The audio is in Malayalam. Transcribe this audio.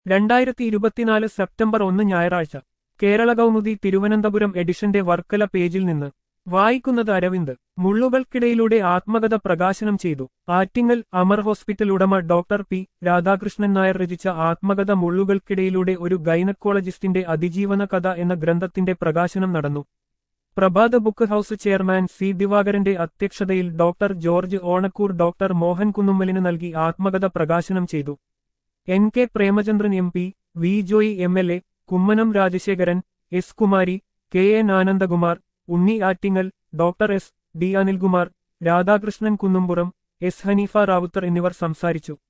രണ്ടായിരത്തി ഇരുപത്തിനാല് സെപ്റ്റംബർ ഒന്ന് ഞായറാഴ്ച കേരള കൗമുദി തിരുവനന്തപുരം എഡിഷന്റെ വർക്കല പേജിൽ നിന്ന് വായിക്കുന്നത് അരവിന്ദ് മുള്ളുകൾക്കിടയിലൂടെ ആത്മകഥ പ്രകാശനം ചെയ്തു ആറ്റിങ്ങൽ അമർ ഹോസ്പിറ്റൽ ഉടമ ഡോക്ടർ പി രാധാകൃഷ്ണൻ നായർ രചിച്ച ആത്മകഥ മുള്ളുകൾക്കിടയിലൂടെ ഒരു ഗൈനക്കോളജിസ്റ്റിന്റെ അതിജീവന കഥ എന്ന ഗ്രന്ഥത്തിന്റെ പ്രകാശനം നടന്നു പ്രഭാത ബുക്ക് ഹൌസ് ചെയർമാൻ സി ദിവാകരന്റെ അധ്യക്ഷതയിൽ doctor George Onakkur doctor Mohan കുന്നുമ്മലിന് നൽകി ആത്മകഥ പ്രകാശനം ചെയ്തു N K Premachandran M P V Joy M L A Kummanam Rajasekharan S Kumari K N Anandakumar Unni Attingal doctor S D Anilkumar Radhakrishnan Kunnumpuram S Hanifa Ravuthar എന്നിവർ സംസാരിച്ചു